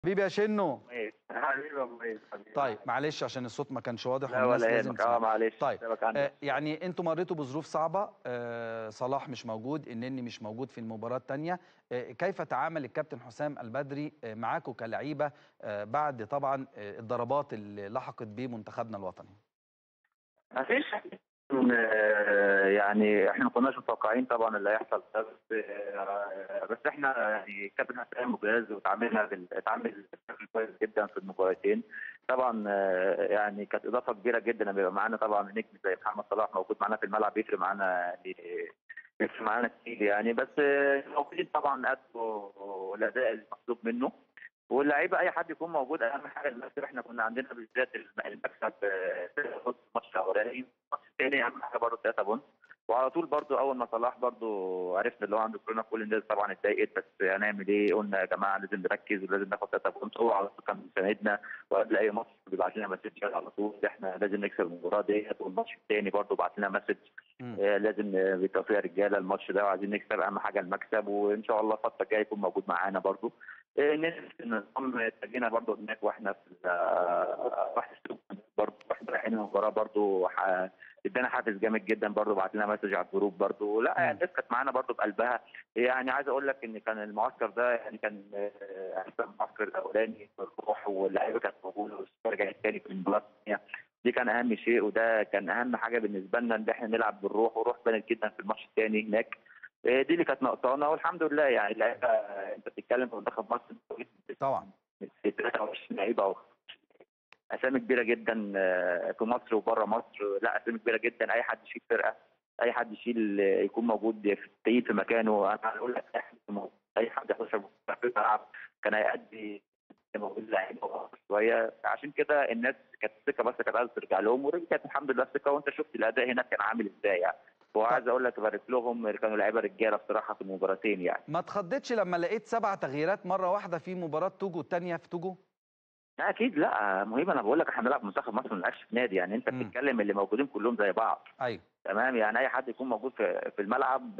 حبيبي يا شنو ماشي حبيبي يا ابو ايه حبيبي طيب معلش عشان الصوت ما كانش واضح لا والناس ولا لازم يهمك اه تسمع معلش طيب سيبك عنك. آه يعني انتوا مريتوا بظروف صعبه آه صلاح مش موجود النني مش موجود في المباراه الثانيه آه كيف تعامل الكابتن حسام البدري آه معاكم كلعيبه آه بعد طبعا آه الضربات اللي لحقت بيه منتخبنا الوطني ما فيش آه، يعني احنا ما كناش متوقعين طبعا اللي هيحصل ده بس آه، بس احنا يعني كابتن حسام مجهز وتعاملنا بال- اتعامل بشكل كويس جدا في المباراتين طبعا آه، يعني كانت اضافه كبيره جدا لما يبقى معانا طبعا نجم زي محمد صلاح موجود معانا في الملعب بيفرق معانا يعني بيفرق معانا كتير يعني بس آه، موجودين طبعا ادوا الاداء المطلوب منه واللعيبه اي حد يكون موجود اهم حاجه المكسب احنا كنا عندنا بالذات الم- المكسب آه، ثلاثة بونت في الماتش الاولاني الماتش الثاني اهم حاجه برضه 3 بونت وعلى طول برضه اول ما صلاح برضه عرفنا اللي هو عنده كورونا كل الناس طبعا اتضايقت بس هنعمل ايه قلنا يا جماعه لازم نركز ولازم ناخد 3 بونت هو على طول كان مساندنا وقبل اي ماتش بيبعت لنا مسج على طول احنا لازم نكسب المباراه ديت والماتش الثاني برضه بعت لنا مسج مم. آه، لازم آه، بالتوفيق يا رجاله الماتش ده وعايزين نكسب اهم حاجه المكسب وان شاء الله الفتره الجايه يكون موجود معانا برضو آه، نفس النظام اتجينا برضو هناك واحنا في ال- آه، واحنا في السوق برضو واحنا رايحين المباراه برضو ح- ادانا حافز جامد جدا برضو بعت لنا مسج على الجروب برضو لا يعني الناس كانت معانا برضو بقلبها يعني عايز اقول لك ان كان المعسكر ده يعني كان آه، احسن معسكر الاولاني في الروح واللعيبه كانت موجوده والسفر رجعت تاني في المباراه الثانيه دي كان اهم شيء وده كان اهم حاجه بالنسبه لنا ان احنا نلعب بالروح والروح بانت جدا في الماتش الثاني هناك إيه دي اللي كانت ناقصانا والحمد لله يعني اللعيبه انت بتتكلم في منتخب مصر طبعا 23 لعيبه او اسامي كبيره جدا آه، في مصر وبره مصر لا اسامي كبيره جدا اي حد يشيل فرقه اي حد يشيل آه، يكون موجود في التقييد في مكانه انا هقول لك اي حد موجود. اي حد يخش في الملعب كان هيأدي موجود لعيبه شويه عشان كده الناس كانت الثقه بس كانت عايزه ترجع لهم ورجعت الحمد لله الثقه وانت شفت الاداء هناك كان عامل ازاي يعني وعايز اقول لك بارك لهم كانوا لعيبه رجاله بصراحه في المباراتين يعني ما اتخضتش لما لقيت سبع تغييرات مره واحده في مباراه توجو الثانيه في توجو لا اكيد لا مهم انا بقول لك احنا بنلعب منتخب مصر ما بنلعبش في نادي يعني انت مم. بتتكلم اللي موجودين كلهم زي بعض ايوه تمام يعني اي حد يكون موجود في في الملعب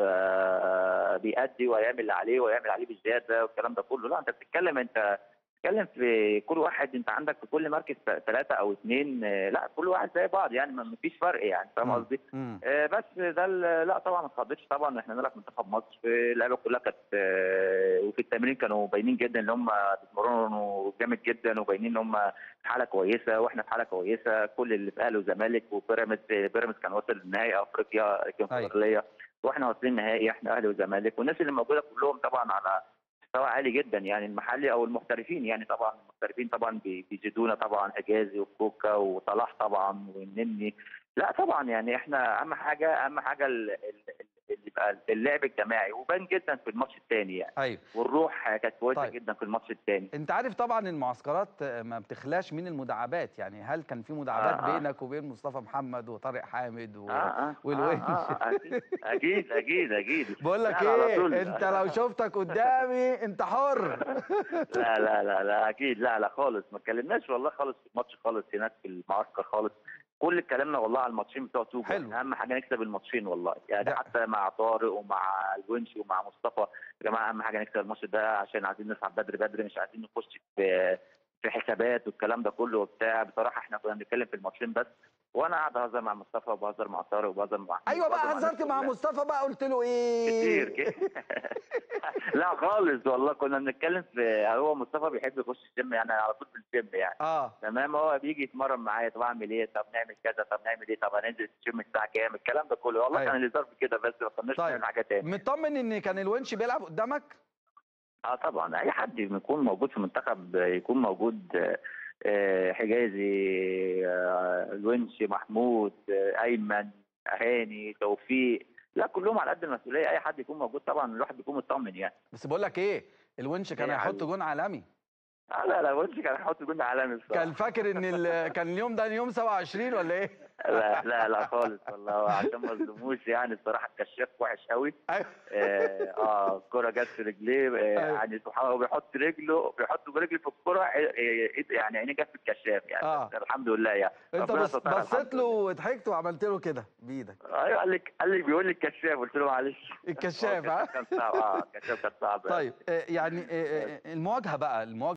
آه، بيأدي ويعمل اللي عليه ويعمل عليه بالزياده والكلام ده كله لا انت بتتكلم انت بتتكلم في كل واحد انت عندك في كل مركز ثلاثه او اثنين لا كل واحد زي بعض يعني ما فيش فرق يعني فاهم مم. قصدي؟ مم. آه، بس ده ال- لا طبعا ما اتخضتش طبعا احنا نلعب منتخب مصر اللعيبه كلها كانت آه، وفي التمرين كانوا باينين جدا ان هم بيتمرنوا جامد جدا وباينين ان هم في حاله كويسه واحنا في حاله كويسه كل اللي في اهلي وزمالك وبيراميدز بيراميدز كان واصل نهائي افريقيا الكونفدراليه واحنا واصلين نهائي احنا اهلي وزمالك والناس اللي موجوده كلهم طبعا على مستوى عالي جدا يعني المحلي او المحترفين يعني طبعا المحترفين طبعا بي- بيزيدونا طبعا حجازي وكوكا وصلاح طبعا والنني لا طبعا يعني احنا اهم حاجه اهم حاجه ال- ال- اللي يبقى اللعب الجماعي وبان جدا في الماتش الثاني يعني ايوه والروح كانت كويسه طيب. جدا في الماتش الثاني انت عارف طبعا المعسكرات ما بتخلاش من المداعبات يعني هل كان في مداعبات آه، آه. بينك وبين مصطفى محمد وطارق حامد و... اه اه والونش. آه آه أكيد, اكيد اكيد اكيد بقول لك لا، على ايه طول. انت لو شفتك قدامي انت حر لا لا لا لا اكيد لا لا خالص ما اتكلمناش والله خالص في الماتش خالص هناك في المعسكر خالص كل كلامنا والله على الماتشين بتوع توجو حلو. اهم حاجه نكسب الماتشين والله يعني ده- حتى مع طارق ومع الونش ومع مصطفى يا جماعه اهم حاجه نكسب الماتش ده عشان عايزين نصعد بدري بدري مش عايزين نخش في في حسابات والكلام ده كله وبتاع بصراحه احنا كنا بنتكلم في الماتشين بس وانا قاعد اهزر مع مصطفى وبهزر مع طارق وبهزر مع ايوه بقى وبهزر هزرت مع الناس مصطفى بقى قلت له ايه كتير كده لا خالص والله كنا بنتكلم في هو مصطفى بيحب يخش الجيم يعني على طول في الجيم يعني اه تمام هو بيجي يتمرن معايا طب اعمل ايه طب نعمل كذا طب نعمل ايه طب هننزل الجيم الساعه كام الكلام ده كله والله أيوة. كان الهزار في كده بس ما كناش طيب. بنعمل حاجه تاني مطمن ان كان الونش بيلعب قدامك اه طبعا اي حد يكون موجود في منتخب يكون موجود آه، آه، حجازي آه، الونش محمود آه، ايمن هاني توفيق لا كلهم على قد المسؤوليه اي حد يكون موجود طبعا الواحد بيكون مطمن يعني بس بقول لك ايه الونش كان إيه يا هيحط حبيبي؟ جون عالمي آه لا لا ونش كان هيحط جون عالمي بصراحه كان فاكر ان ال... كان اليوم ده يوم 27 ولا ايه لا لا لا خالص والله عشان ما اظلموش يعني الصراحه الكشاف وحش قوي ايوه اه آه، الكرة جت في رجليه آه أيوة. يعني سبحان الله بيحط رجله بيحط برجله في الكرة آه، آه، يعني عينيه جت في الكشاف يعني آه. بس الحمد لله يعني انت ربنا بص... سترها بصيت الحمد له لله. وضحكت وعملت له كده بايدك ايوه قال لي قال لي بيقول لي الكشاف قلت له معلش الكشاف آه، ها كان صعب اه الكشاف كان صعب طيب آه، يعني آه، آه، المواجهه بقى المواجهه